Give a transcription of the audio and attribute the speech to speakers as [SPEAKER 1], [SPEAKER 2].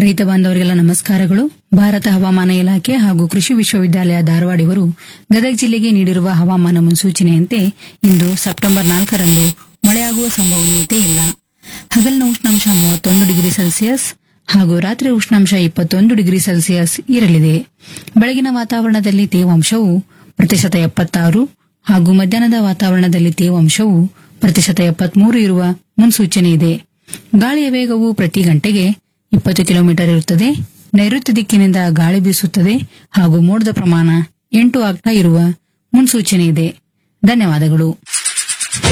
[SPEAKER 1] ರೈತ ಬಾಂಧವರಿಗೆಲ್ಲ ನಮಸ್ಕಾರಗಳು ಭಾರತ ಹವಾಮಾನ ಇಲಾಖೆ ಹಾಗೂ ಕೃಷಿ ವಿಶ್ವವಿದ್ಯಾಲಯ ಧಾರವಾಡ ಇವರು ಗದಗ ಜಿಲ್ಲೆಗೆ ನೀಡಿರುವ ಹವಾಮಾನ ಮುನ್ಸೂಚನೆಯಂತೆ ಇಂದು ಸೆಪ್ಟೆಂಬರ್ ನಾಲ್ಕರಂದು ಮಳೆಯಾಗುವ ಸಂಭವನೀಯತೆ ಇಲ್ಲ ಹಗಲಿನ ಉಷ್ಣಾಂಶ ಮೂವತ್ತೊಂದು ಡಿಗ್ರಿ ಸೆಲ್ಸಿಯಸ್ ಹಾಗೂ ರಾತ್ರಿ ಉಷ್ಣಾಂಶ ಇಪ್ಪತ್ತೊಂದು ಡಿಗ್ರಿ ಸೆಲ್ಸಿಯಸ್ ಇರಲಿದೆ ಬೆಳಗಿನ ವಾತಾವರಣದಲ್ಲಿ ತೇವಾಂಶವು ಪ್ರತಿಶತ ಎಪ್ಪತ್ತಾರು ಹಾಗೂ ಮಧ್ಯಾಹ್ನದ ವಾತಾವರಣದಲ್ಲಿ ತೇವಾಂಶವು ಪ್ರತಿಶತ ಎಪ್ಪತ್ಮೂರು ಇರುವ ಮುನ್ಸೂಚನೆ ಇದೆ ಗಾಳಿಯ ವೇಗವು ಪ್ರತಿ ಗಂಟೆಗೆ ಇಪ್ಪತ್ತು ಕಿಲೋಮೀಟರ್ ಇರುತ್ತದೆ ನೈಋತ್ಯ ದಿಕ್ಕಿನಿಂದ ಗಾಳಿ ಬೀಸುತ್ತದೆ ಹಾಗೂ ಮೋಡದ ಪ್ರಮಾಣ ಎಂಟು ಆಗ್ತಾ ಇರುವ ಮುನ್ಸೂಚನೆ ಇದೆ ಧನ್ಯವಾದಗಳು